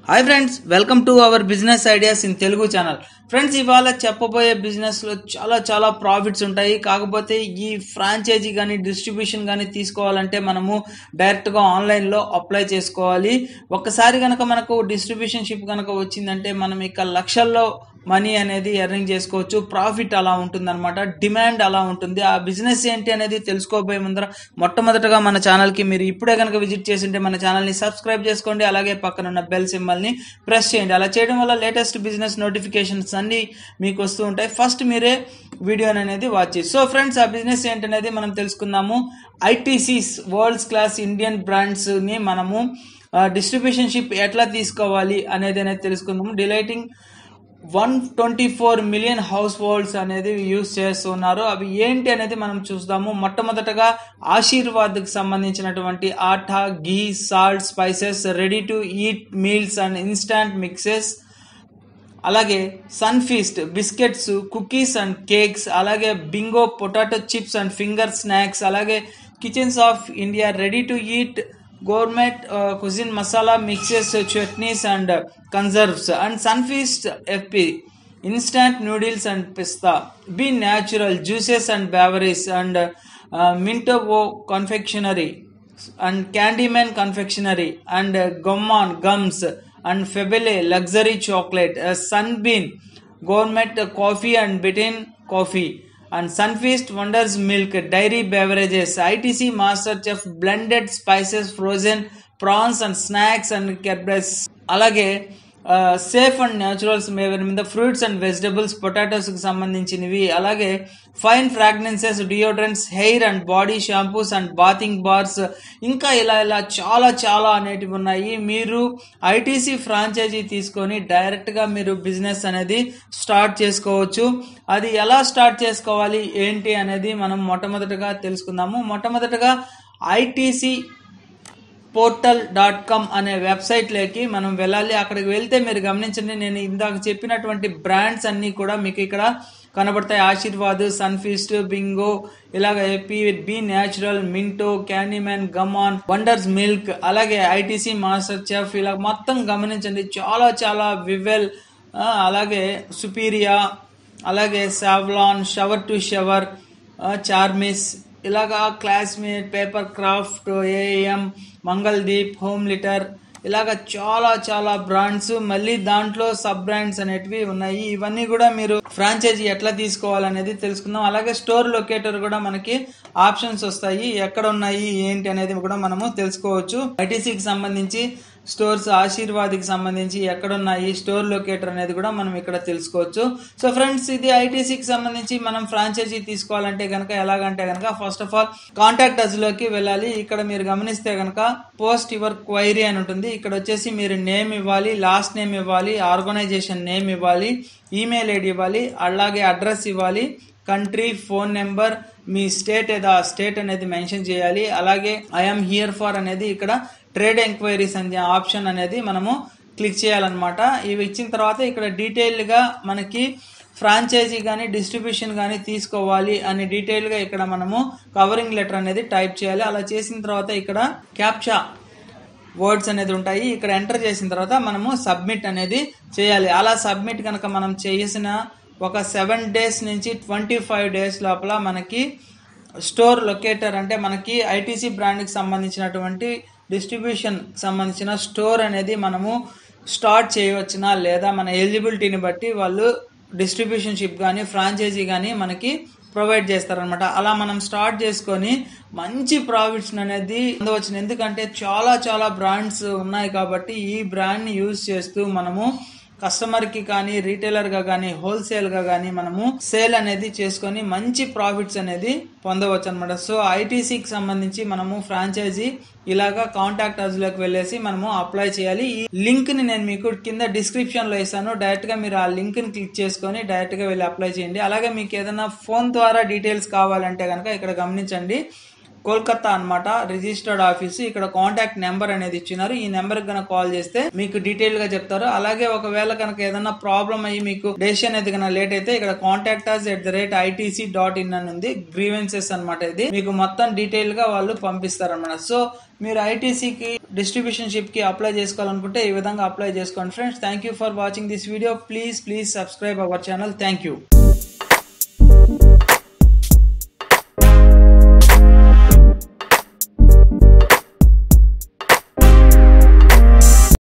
hi friends welcome to our business ideas in Telugu channel friends ఇవాళ చెప్పబోయే business లో చాలా చాలా ప్రాఫిట్స్ ఉంటాయి కాకపోతే ఈ ఫ్రాంచైజీ కానీ డిస్ట్రిబ్యూషన్ కానీ తీసుకోవాలంటే మనము డైరెక్ట్ గా ఆన్లైన్ లో అప్లై చేసుకోవాలి ఒక్కసారి కనుక మనకు డిస్ట్రిబ్యూషన్ షిప్ కనుక వచ్చిందంటే మనం ఇక లక్షల్లో మనీ అనేది ఎర్నింగ్ చేసుకోవచ్చు ప్రాఫిట్ అలా ఉంటుంది అనమాట డిమాండ్ అలా ఉంటుంది ఆ బిజినెస్ ఏంటి అనేది తెలుసుకోబోయే ముందర మొట్టమొదటగా మన ఛానల్ కి మీరు ఇప్పుడే కనుక విజిట్ చేసింటే మన ఛానల్ ని సబ్స్క్రైబ్ చేసుకోండి అలాగే పక్కన ఉన్న బెల్ సింబల్ ని ప్రెస్ చేయండి అలా చేయడం వల్ల లేటెస్ట్ బిజినెస్ నోటిఫికేషన్స్ అన్ని మీకు వస్తూ ఉంటాయి ఫస్ట్ మీరే వీడియోని అనేది వాచ్ చేసి సో ఫ్రెండ్స్ ఆ బిజినెస్ ఏంటనేది మనం తెలుసుకుందాము ITC's worlds class Indian brands ని మనము డిస్ట్రిబ్యూషన్ షిప్ ఎట్లా తీసుకోవాలి అనేది అనేది తెలుసుకుందాము delighting one twenty four million households అనేది యూస్ చేస్తున్నారు అవి ఏంటి అనేది మనం చూద్దాము మొట్టమొదటగా ఆశీర్వాద్కి సంబంధించినటువంటి atta ghee salt spices ready to eat meals and instant mixes అలాగే Sunfeast biscuits cookies and cakes అలాగే Bingo potato chips and finger snacks అలాగే Kitchens of India ready to eat government cuisine masala mixes chutneys and conserves and Sunfeast FP instant noodles and పిస్తా B natural juices and beverages and Minto confectionery and Candyman confectionery and Gomz gums and Fabelle luxury chocolate Sunbean government coffee and beaten coffee and Sunfeast Wonderz milk dairy beverages ITC Master Chef blended spices frozen prawns and snacks and కెర్బెస్ అలాగే safe and naturals మీద fruits and vegetables potatoes కి సంబంధించినవి అలాగే fine fragrances deodorants hair and body shampoos and bathing bars ఇంకా ఇలా ఇలా చాలా చాలా అనేటివి ఉన్నాయి మీరు ఐటీసీ ఫ్రాంచైజీ తీసుకొని డైరెక్ట్ గా మీరు బిజినెస్ అనేది స్టార్ట్ చేసుకోవచ్చు అది ఎలా స్టార్ట్ చేసుకోవాలి ఏంటి అనేది మనం మొట్టమొదటగా తెలుసుకుందాము మొట్టమొదటగా ఐటీసీ పోర్టల్ డాట్ కామ్ అనే వెబ్సైట్లోకి మనం వెళ్ళాలి అక్కడికి వెళ్తే మీరు గమనించండి నేను ఇందాక చెప్పినటువంటి బ్రాండ్స్ అన్నీ కూడా మీకు ఇక్కడ కనబడతాయి ఆశీర్వాద్ సన్ఫీస్ట్ బింగో ఇలాగ AP B natural Minto Candyman Gomz Wonderz milk అలాగే ఐటీసీ మాస్టర్ చెఫ్ ఇలా మొత్తం గమనించండి చాలా చాలా వివెల్ అలాగే సుపీరియా అలాగే Savlon shower to shower Charmis ఇలాగా Classmate paper craft AM Mangaldeep home litre ఇలాగ చాలా చాలా బ్రాండ్స్ మళ్ళీ దాంట్లో సబ్ బ్రాండ్స్ అనేటివి ఉన్నాయి ఇవన్నీ కూడా మీరు ఫ్రాంచైజీ ఎట్లా తీసుకోవాలనేది తెలుసుకుందాం అలాగే స్టోర్ లొకేటర్ కూడా మనకి ఆప్షన్స్ వస్తాయి ఎక్కడ ఉన్నాయి ఏంటి అనేది కూడా మనము తెలుసుకోవచ్చు ఐటీసీకి సంబంధించి స్టోర్స్ ఆశీర్వాద్కి సంబంధించి ఎక్కడున్నాయి స్టోర్ లొకేటర్ అనేది కూడా మనం ఇక్కడ తెలుసుకోవచ్చు సో ఫ్రెండ్స్ ఇది ఐటీసీకి సంబంధించి మనం ఫ్రాంచైజీ తీసుకోవాలంటే కనుక ఎలాగంటే కనుక first of all contact us లోకి వెళ్ళాలి ఇక్కడ మీరు గమనిస్తే కనుక పోస్ట్ యువర్ క్వైరీ అని ఉంటుంది ఇక్కడ వచ్చేసి మీరు నేమ్ ఇవ్వాలి లాస్ట్ నేమ్ ఇవ్వాలి ఆర్గనైజేషన్ నేమ్ ఇవ్వాలి ఈమెయిల్ ఐడి ఇవ్వాలి అలాగే అడ్రస్ ఇవ్వాలి కంట్రీ ఫోన్ నెంబర్ మీ స్టేట్ ఏదో ఆ స్టేట్ అనేది మెన్షన్ చేయాలి అలాగే ఐఎమ్ హియర్ ఫర్ అనేది ఇక్కడ ట్రేడ్ ఎంక్వైరీస్ అనే ఆప్షన్ అనేది మనము క్లిక్ చేయాలన్నమాట ఇవి ఇచ్చిన తర్వాత ఇక్కడ డీటెయిల్గా మనకి ఫ్రాంచైజీ కానీ డిస్ట్రిబ్యూషన్ కానీ తీసుకోవాలి అని డీటెయిల్గా ఇక్కడ మనము కవరింగ్ లెటర్ అనేది టైప్ చేయాలి అలా చేసిన తర్వాత ఇక్కడ క్యాప్చా వర్డ్స్ అనేది ఉంటాయి ఇక్కడ ఎంటర్ చేసిన తర్వాత మనము సబ్మిట్ అనేది చేయాలి అలా సబ్మిట్ కనుక మనం చేసిన ఒక సెవెన్ డేస్ నుంచి ట్వంటీ ఫైవ్ డేస్ లోపల మనకి స్టోర్ లొకేటర్ అంటే మనకి ఐటీసీ బ్రాండ్కి సంబంధించినటువంటి డిస్ట్రిబ్యూషన్ సంబంధించిన స్టోర్ అనేది మనము స్టార్ట్ చేయవచ్చునా లేదా మన ఎలిజిబిలిటీని బట్టి వాళ్ళు డిస్ట్రిబ్యూషన్ షిప్ కానీ ఫ్రాంచైజీ కానీ మనకి ప్రొవైడ్ చేస్తారనమాట అలా మనం స్టార్ట్ చేసుకొని మంచి ప్రాఫిట్స్ అనేది పొందవచ్చు ఎందుకంటే చాలా చాలా బ్రాండ్స్ ఉన్నాయి కాబట్టి ఈ బ్రాండ్ని యూజ్ చేస్తూ మనము కస్టమర్కి కానీ రీటైలర్గా కానీ హోల్సేల్గా కానీ మనము సేల్ అనేది చేసుకొని మంచి ప్రాఫిట్స్ అనేది పొందవచ్చు అనమాట సో ఐటీసీకి సంబంధించి మనము ఫ్రాంచైజీ ఇలాగా కాంటాక్ట్ అజ్లోకి వెళ్ళేసి మనము అప్లై చేయాలి ఈ లింక్ ని నేను మీకు కింద డిస్క్రిప్షన్ లో ఇస్తాను డైరెక్ట్ గా మీరు ఆ లింక్ ని క్లిక్ చేసుకొని డైరెక్ట్ గా వెళ్ళి అప్లై చేయండి అలాగే మీకు ఏదైనా ఫోన్ ద్వారా డీటెయిల్స్ కావాలంటే కనుక ఇక్కడ గమనించండి కోల్కతా అన్నమాట రిజిస్టర్డ్ ఆఫీస్ ఇక్కడ కాంటాక్ట్ నెంబర్ అనేది ఇచ్చినారు ఈ నెంబర్ కనుక కాల్ చేస్తే మీకు డీటెయిల్ గా చెప్తారు అలాగే ఒకవేళ కనుక ఏదైనా ప్రాబ్లం అయ్యి మీకు డెసిషన్ అనేది కనుక లేట్ అయితే ఇక్కడ contact us at the rate ITC dot in అని ఉంది గ్రీవెన్సెస్ అనమాట ఇది మీకు మొత్తం డీటెయిల్ గా వాళ్ళు పంపిస్తారు అనమాట సో మీరు ఐటీసీకి డిస్ట్రిబ్యూషన్షిప్కి అప్లై చేసుకోవాలనుకుంటే ఈ విధంగా అప్లై చేసుకోండి friends thank you for watching this video please please subscribe our channel thank you